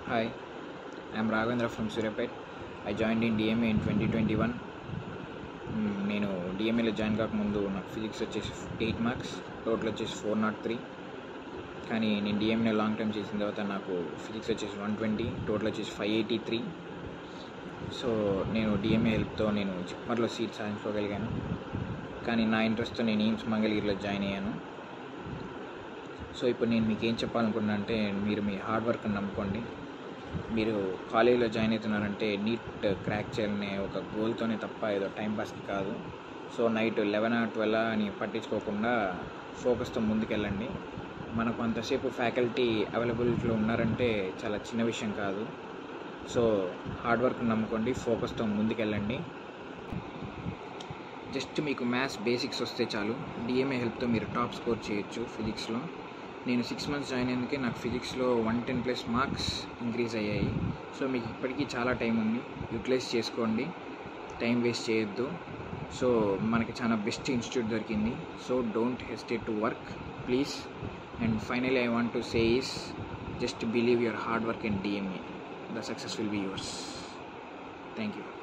Hi, I'm Raghavendra from Surapet. I joined in DMA in 2021. మ్మ్, నేను డిఎంఏలో join కాకముందు నాకు physics వచ్చేసి ఎయిట్ మార్క్స్ టోటల్ వచ్చేసి ఫోర్ నాట్ త్రీ కానీ నేను డిఎంఏ లాంగ్ టైం చేసిన తర్వాత నాకు ఫిజిక్స్ వచ్చేసి వన్ ట్వంటీ టోటల్ వచ్చేసి ఫైవ్ ఎయిటీ త్రీ సో నేను డిఎంఏ హెల్ప్తో నేను చిప్పర్లో సీట్ సాధించుకోగలిగాను కానీ నా ఇంట్రెస్ట్తో నేను ఎయిమ్స్ మంగళగిరిలో జాయిన్ అయ్యాను సో ఇప్పుడు నేను మీకు ఏం చెప్పాలనుకున్నా అంటే మీరు మీ హార్డ్ వర్క్ని నమ్ముకోండి మీరు కాలేజీలో జాయిన్ అవుతున్నారంటే నీట్ క్రాక్ చేయాలనే ఒక గోల్తోనే తప్ప ఏదో టైం పాస్కి కాదు సో నైట్ లెవెన్ ట్వెల్వ్ అని పట్టించుకోకుండా ఫోకస్తో ముందుకెళ్ళండి మనకు అంతసేపు ఫ్యాకల్టీ అవైలబిలిటీలో ఉన్నారంటే చాలా చిన్న విషయం కాదు సో హార్డ్ వర్క్ నమ్ముకోండి ఫోకస్తో ముందుకెళ్ళండి జస్ట్ మీకు మ్యాథ్స్ బేసిక్స్ వస్తే చాలు డిఎంఏ హెల్ప్తో మీరు టాప్ స్కోర్ చేయొచ్చు ఫిజిక్స్లో నేను సిక్స్ మంత్స్ జాయిన్ అయ్యేందుకే నాకు ఫిజిక్స్లో one ten plus marks increase అయ్యాయి సో మీకు ఇప్పటికీ చాలా టైం ఉంది యూటిలైజ్ చేసుకోండి టైం వేస్ట్ చేయొద్దు సో మనకి చాలా బెస్ట్ ఇన్స్టిట్యూట్ దొరికింది so don't hesitate to work please and finally I want to say is just believe your hard work and DMA the success will be yours thank you